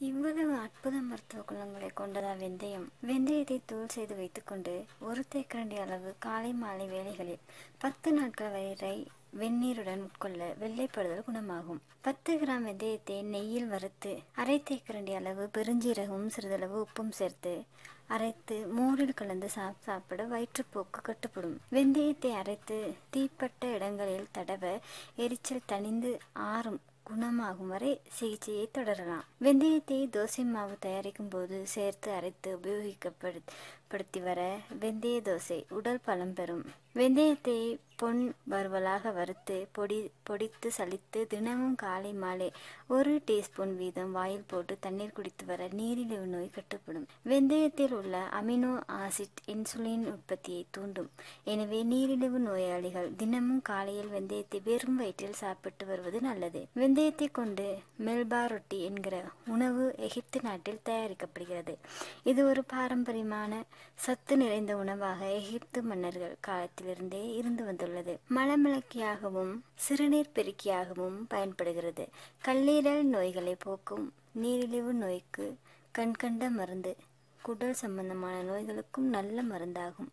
இவ்வளவு அற்புத மருத்துவ குணங்களை கொண்டதா வெந்தயம் வெந்தயத்தை தூள் செய்து வைத்துக்கொண்டு ஒரு தேக்கரண்டி அளவு காலை மாலை வேளைகளில் பத்து நாட்கள் வரை வெந்நீருடன் உட்கொள்ள வெள்ளைப்படுதல் குணமாகும் பத்து கிராம் வெந்தயத்தை நெய்யில் வறுத்து அரை தேக்கரண்டி அளவு பெருஞ்சீரகமும் சிறிதளவு உப்பும் சேர்த்து அரைத்து மோரில் கலந்து சாப் சாப்பிட வயிற்றுப்போக்கு கட்டுப்படும் வெந்தயத்தை அரைத்து தீப்பட்ட இடங்களில் தடவ எரிச்சல் தணிந்து ஆறும் குணமாகும் வரை சிகிச்சையை தொடரலாம் வெந்தயத்தை தோசை மாவு தயாரிக்கும் போது சேர்த்து அரைத்து உபயோகிக்கப்படுத்தி வர வெந்தய தோசை உடல் பலம் பெறும் வெந்தயத்தை பொன் வறுவலாக வறுத்து பொடி பொடித்து சலித்து தினமும் காலை மாலை ஒரு டீஸ்பூன் வீதம் வாயில் போட்டு தண்ணீர் குடித்து வர நீரிழிவு நோய் கட்டுப்படும் வெந்தயத்தில் உள்ள அமினோ ஆசிட் இன்சுலின் உற்பத்தியை தூண்டும் எனவே நீரிழிவு நோயாளிகள் தினமும் காலையில் வெந்தயத்தை வெறும் வயிற்றில் சாப்பிட்டு வருவது நல்லது வெந்தயத்தை கொண்டு மெல்பா ரொட்டி என்கிற உணவு எகிப்து நாட்டில் தயாரிக்கப்படுகிறது இது ஒரு பாரம்பரியமான சத்து நிறைந்த உணவாக எகிப்து மன்னர்கள் காலத்திலிருந்தே இருந்து வந்துள்ளது மலமிளக்கியாகவும் சிறுநீர் பெருக்கியாகவும் பயன்படுகிறது கல்லீரல் நோய்களை போக்கும் நீரிழிவு நோய்க்கு கண்கண்ட மருந்து குடல் சம்பந்தமான நோய்களுக்கும் நல்ல மருந்தாகும்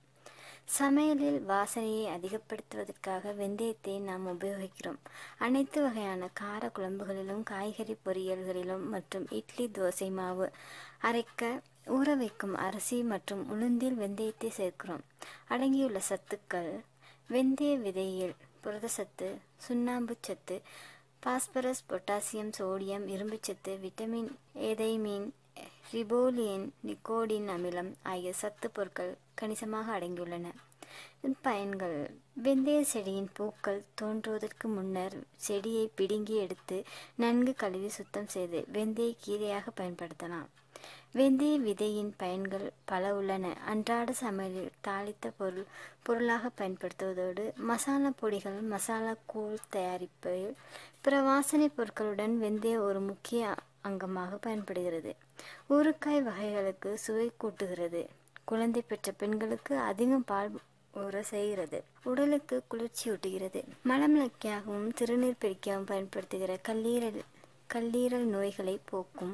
சமையலில் வாசனையை அதிகப்படுத்துவதற்காக வெந்தயத்தை நாம் உபயோகிக்கிறோம் அனைத்து வகையான கார குழம்புகளிலும் காய்கறி பொரியல்களிலும் மற்றும் இட்லி தோசை மாவு அரைக்க ஊற வைக்கும் அரிசி மற்றும் உளுந்தில் வெந்தயத்தை சேர்க்கிறோம் அடங்கியுள்ள சத்துக்கள் வெந்தய விதையில் புரதச்சத்து சுண்ணாம்பு சத்து பாஸ்பரஸ் பொட்டாசியம் சோடியம் இரும்புச்சத்து விட்டமின் ஏதைமீன் ரிபோலியன் நிக்கோடின் அமிலம் ஆகிய சத்து பொருட்கள் கணிசமாக அடங்கியுள்ளன பயன்கள் வெந்தய செடியின் பூக்கள் தோன்றுவதற்கு முன்னர் செடியை பிடுங்கி எடுத்து நன்கு கழுவி சுத்தம் செய்து வெந்தய கீரையாக பயன்படுத்தலாம் வெந்தய விதையின் பயன்கள் பல உள்ளன அன்றாட சமையலில் தாளித்த பொருள் பொருளாக பயன்படுத்துவதோடு மசாலா பொடிகள் மசாலா கூழ் தயாரிப்பில் பிற வாசனை பொருட்களுடன் வெந்தயம் ஒரு முக்கிய அங்கமாக பயன்படுகிறது ஊறுக்காய் வகைகளுக்கு சுவை கூட்டுகிறது குழந்தை பெற்ற பெண்களுக்கு அதிகம் பால் ஊற செய்கிறது உடலுக்கு குளிர்ச்சியூட்டுகிறது மலமிளக்கியாகவும் திருநீர் பெருக்கியாகவும் பயன்படுத்துகிற கல்லீரல் கல்லீரல் நோய்களை போக்கும்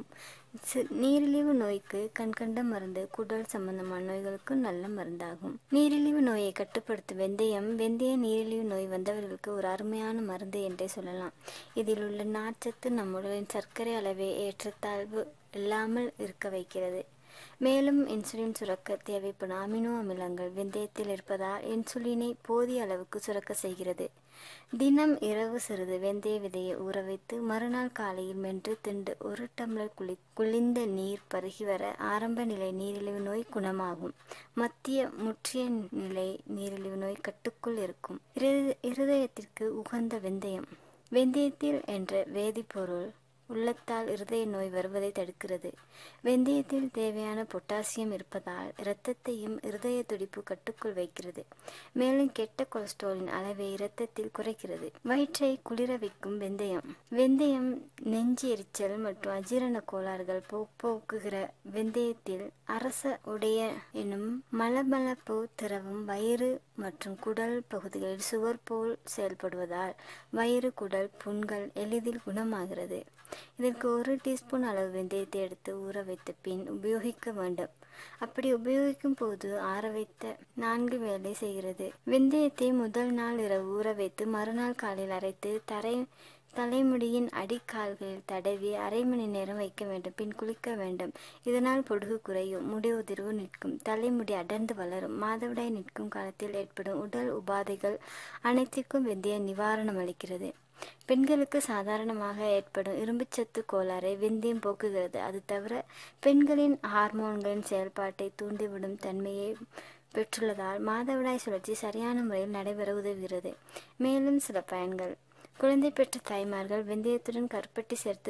நீரிழிவு நோய்க்கு கண்கண்ட மருந்து குடல் சம்பந்தமான நோய்களுக்கு நல்ல மருந்தாகும் நீரிழிவு நோயை கட்டுப்படுத்தும் வெந்தயம் வெந்தய நீரிழிவு நோய் வந்தவர்களுக்கு ஒரு அருமையான மருந்து என்றே சொல்லலாம் இதில் உள்ள நார்ச்சத்து நம் உடலின் சர்க்கரை அளவை ஏற்றத்தாழ்வு இல்லாமல் இருக்க வைக்கிறது மேலும் இன்சுலின் சுரக்க தேவைப்படும் அமினோ அமிலங்கள் வெந்தயத்தில் இருப்பதால் இன்சுலினை போதிய அளவுக்கு சுரக்க செய்கிறது தினம் இரவு சிறிது வெந்தய விதையை ஊற வைத்து மறுநாள் காலையில் மென்று திண்டு ஒரு டம்ளர் குளி குளிர்ந்த நீர் பருகி வர ஆரம்ப நிலை நீரிழிவு நோய் குணமாகும் மத்திய முற்றிய நிலை நீரிழிவு நோய் கட்டுக்குள் இருக்கும் இருதயத்திற்கு உகந்த வெந்தயம் வெந்தயத்தில் என்ற வேதிப்பொருள் உள்ளத்தால் இருதய நோய் வருவதை தடுக்கிறது வெந்தயத்தில் தேவையான பொட்டாசியம் இருப்பதால் இரத்தத்தையும் இருதய துடிப்பு கட்டுக்குள் வைக்கிறது மேலும் கெட்ட கொலஸ்ட்ராலின் அளவை இரத்தத்தில் குறைக்கிறது வயிற்றை குளிர வைக்கும் வெந்தயம் வெந்தயம் நெஞ்சு எரிச்சல் மற்றும் அஜீரண கோளாறுகள் போ போக்குகிற வெந்தயத்தில் அரச உடைய எனும் மலமளப்பு திரவம் வயிறு மற்றும் குடல் பகுதிகளில் சுவர் போல் செயல்படுவதால் வயிறு குடல் புண்கள் எளிதில் குணமாகிறது இதற்கு ஒரு டீஸ்பூன் அளவு வெந்தயத்தை எடுத்து ஊற வைத்த பின் உபயோகிக்க வேண்டும் அப்படி உபயோகிக்கும் போது ஆற வைத்த நான்கு வேலை செய்கிறது வெந்தயத்தை முதல் நாள் இரவு ஊற வைத்து மறுநாள் காலையில் அரைத்து தரை தலைமுடியின் அடிக்கால்களில் தடவி அரை மணி நேரம் வைக்க வேண்டும் பின் குளிக்க வேண்டும் இதனால் பொடுகு குறையும் முடி உதிர்வு நிற்கும் தலைமுடி அடர்ந்து வளரும் மாதவிடாய் நிற்கும் காலத்தில் ஏற்படும் உடல் உபாதைகள் அனைத்திற்கும் வெந்தய நிவாரணம் அளிக்கிறது பெண்களுக்கு சாதாரணமாக ஏற்படும் இரும்புச்சத்து கோளாறை வெந்தயம் போக்குகிறது அது தவிர பெண்களின் ஹார்மோன்களின் செயல்பாட்டை தூண்டிவிடும் தன்மையை பெற்றுள்ளதால் மாதவிடாய் சுழற்சி சரியான முறையில் நடைபெற உதவுகிறது மேலும் சில பயன்கள் குழந்தை பெற்ற தாய்மார்கள் வெந்தயத்துடன் கருப்பட்டி சேர்த்து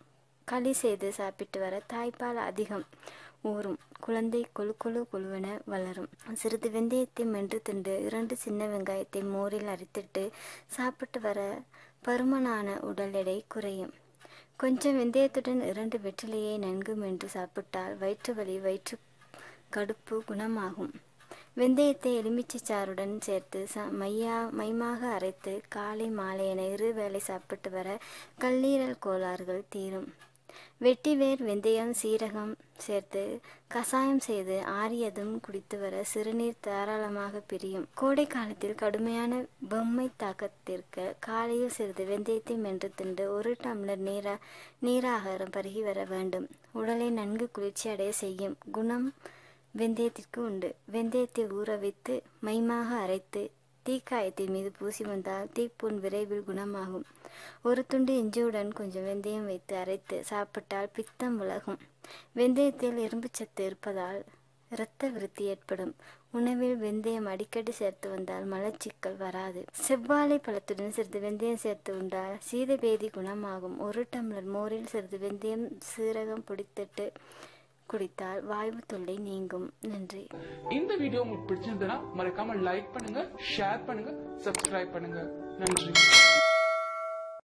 களி செய்து சாப்பிட்டு வர தாய்ப்பால் அதிகம் ஊறும் குழந்தை கொழு கொழு கொழுவென வளரும் சிறிது வெந்தயத்தை மென்று திண்டு இரண்டு சின்ன வெங்காயத்தை மோரில் அரைத்திட்டு சாப்பிட்டு வர பருமனான உடல் எடை குறையும் கொஞ்சம் வெந்தயத்துடன் இரண்டு வெற்றிலையை நன்கு மென்று சாப்பிட்டால் வயிற்று வலி வயிற்று கடுப்பு குணமாகும் வெந்தயத்தை எலுமிச்சை சாறுடன் சேர்த்து ச மையா மைமாக அரைத்து காலை மாலை என இரு வேளை சாப்பிட்டு வர கல்லீரல் கோளாறுகள் தீரும் வெட்டிவேர் வெந்தயம் சீரகம் சேர்த்து கசாயம் செய்து ஆறியதும் குடித்து வர சிறுநீர் தாராளமாக பிரியும் கோடை காலத்தில் கடுமையான பொம்மை தாக்கத்திற்கு காலையில் சிறிது வெந்தயத்தை மென்று தின்று ஒரு டம்ளர் நீரா நீராகாரம் பருகி வர வேண்டும் உடலை நன்கு குளிர்ச்சி அடைய செய்யும் குணம் வெந்தயத்திற்கு உண்டு வெந்தயத்தை ஊற வைத்து மைமாக அரைத்து தீக்காயத்தின் மீது பூசி வந்தால் தீப்புண் விரைவில் குணமாகும் ஒரு துண்டு இஞ்சியுடன் கொஞ்சம் வெந்தயம் வைத்து அரைத்து சாப்பிட்டால் பித்தம் விலகும் வெந்தயத்தில் இரும்புச்சத்து இருப்பதால் இரத்த விருத்தி ஏற்படும் உணவில் வெந்தயம் அடிக்கடி சேர்த்து வந்தால் மலச்சிக்கல் வராது செவ்வாழை பழத்துடன் சிறிது வெந்தயம் சேர்த்து உண்டால் சீதபேதி குணமாகும் ஒரு டம்ளர் மோரில் சிறிது வெந்தயம் சீரகம் பிடித்திட்டு குடித்தால் வாய்வு தொல்லை நீங்கும் நன்றி இந்த வீடியோ உங்களுக்கு பிடிச்சிருந்ததுன்னா மறக்காம லைக் பண்ணுங்க ஷேர் பண்ணுங்க சப்ஸ்கிரைப் பண்ணுங்க நன்றி